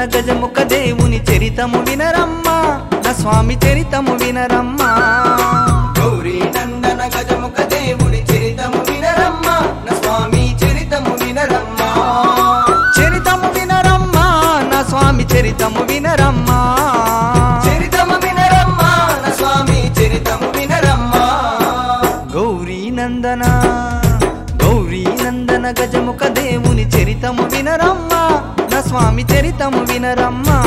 గజముఖ దేవుని చరితము వినరమ్మా నా స్వామి చరితము వినరమ్మా గౌరీ నందన గజముఖ దేవుడి చరితము వినరమ్మా నా స్వామి చరితము వినరమ్మా చరితము వినరమ్మా నా స్వామి చరితము వినరమ్మా చరితము వినరమ్మా నా స్వామి చరితము వినరమ్మా గౌరీ నందన గౌరీ నందన గజముఖ దేవుని చరితము వినరమ్మా నా స్వామి చరితము వినరమ్మా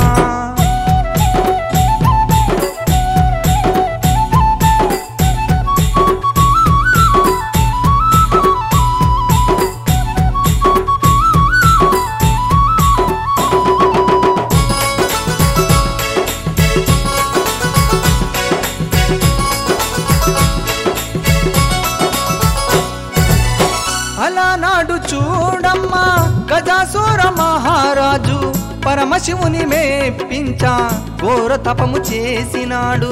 అలా నాడు చూడమ్మా గజాసుర మహారాజు పరమశివుని మేపించ ఘోర తపము చేసినాడు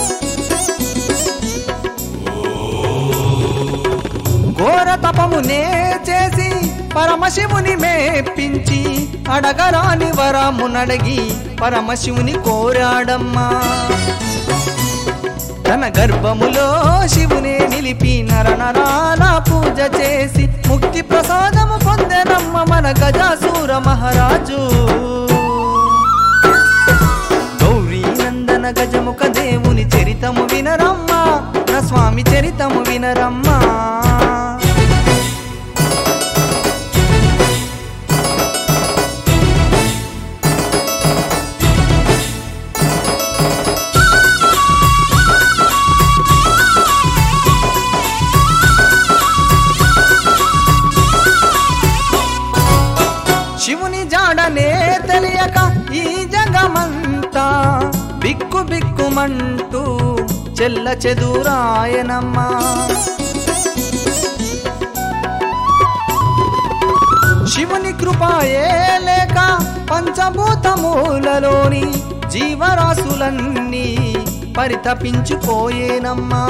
ఘోర తపమునే చేసి పరమశివుని మేపించి అడగరాని వరమునడగి పరమశివుని కోరాడమ్మా తన గర్భములో శివునే నిలిపి నరనరాల పూజ చేసి ముక్తి ప్రసాదము పొందెనమ్మ మన గజాసూర మహారాజు గౌరీ నందన గజముఖ దేవుని చరితము వినరమ్మా నా స్వామి చరితము వినరమ్మా శివుని జాడనే తెలియక ఈ జగమంతా బిక్కు బిక్కుమంటూ చెల్ల చెదురాయనమ్మా శివుని కృపాయే లేక పంచభూతములలోని జీవరాశులన్నీ పరితపించిపోయేనమ్మా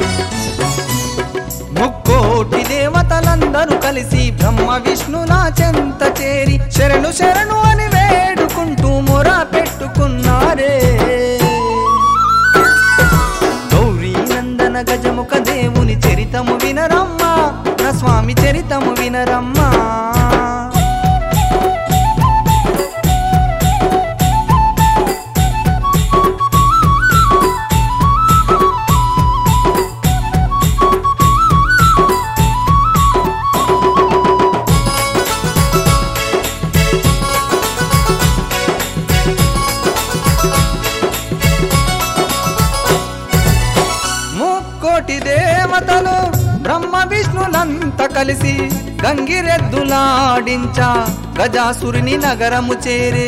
ముక్కోటి దేవతలందరూ కలిసి బ్రహ్మ విష్ణుల చెంత చేరి శరణు శరణు అని వేడుకుంటూ మొర పెట్టుకున్నారే గౌరీ నందన గజముఖ దేవుని చరితము వినరమ్మా నా స్వామి చరితము వినరమ్మా ముక్కోటి దేవతలు బ్రహ్మ విష్ణులంత కలిసి గంగిరెద్దులాడించ గజాసురుని నగరము చేరే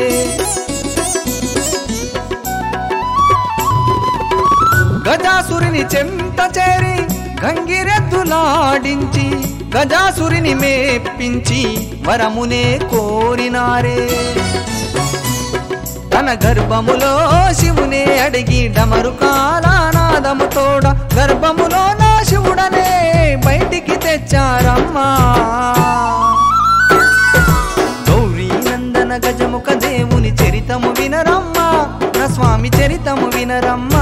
గజాసురుని చెంత చేరి గంగిరెద్దులాడించి గజాసురుని మేపించి వరమునే కోరినారే తన గర్భములో శివునే అడిగి డమరు కాలానాదము తోడ గర్భములో నా శివుడనే బయటికి తెచ్చారమ్మా గౌరీ నందన గజముఖ దేవుని చరితము వినరమ్మా నా స్వామి చరితము వినరమ్మా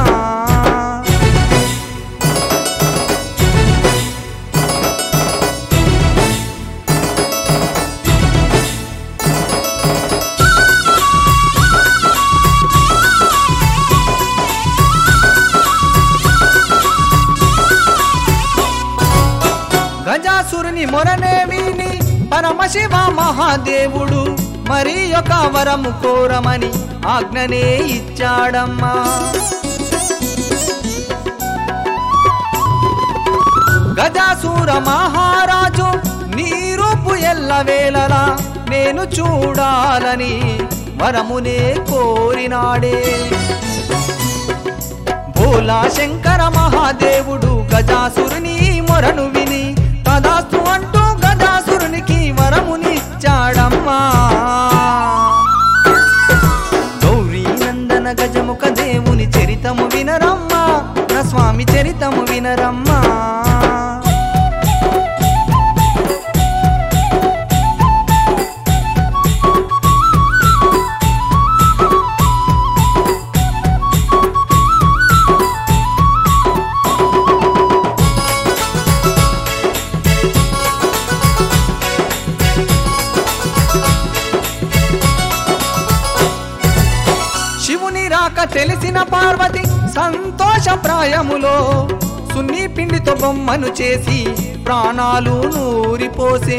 గజాసురుని మొరనే విని పరమశివ మహాదేవుడు మరి ఒక వరము కోరమని ఆజ్ఞనే ఇచ్చాడమ్మా గజాసుర మహారాజు నీ రూపు ఎల్లవేళలా నేను చూడాలని వరమునే కోరినాడే భోలా శంకర మహాదేవుడు గజాసురుని మొరను విని తదాస్తు అంటూ గజాసురునికి వరమునిచ్చాడమ్మా గౌరీ నందన గజముఖ దేవుని చరితము వినరమ్మా నా స్వామి చరితము వినరమ్మా రాక తెలిసిన పార్వతి సంతోష ప్రాయములో సున్ని పిండితో బొమ్మను చేసి ప్రాణాలు నూరిపోసే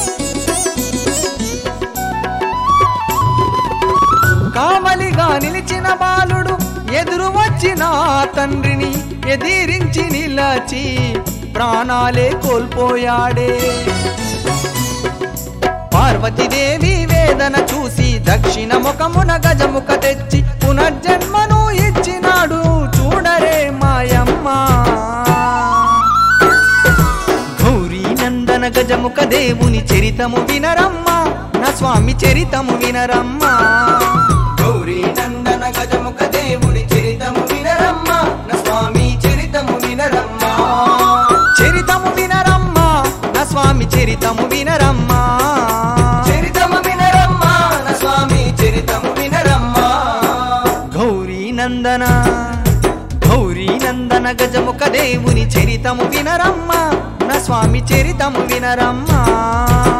కావలిగా నిలిచిన బాలుడు ఎదురు వచ్చిన తండ్రిని ఎదిరించి నిలచి ప్రాణాలే కోల్పోయాడే పార్వతీదేవి వేదన చూసి దక్షిణ ముఖమున గజముఖ తెచ్చి పునర్జన్మను ఇచ్చినాడు చూడరే మాయమ్మ గౌరీ నందన గజముఖ దేవుని చరితము వినరమ్మ నా స్వామి చరితము వినరమ్మ గౌరీ నందన గజముఖ దేవుడి చరితము వినరమ్మ నా స్వామి చరితము వినరమ్మ చరితము వినరమ్మ నా స్వామి చరితము వినరమ్మ చరితము వినరమ్మ నా స్వామి చరితము వినరమ్మ గౌరీ నందన గౌరీ నందన గజముఖ దేవుని చరితము వినరమ్మ నా స్వామి చరితము వినరమ్మ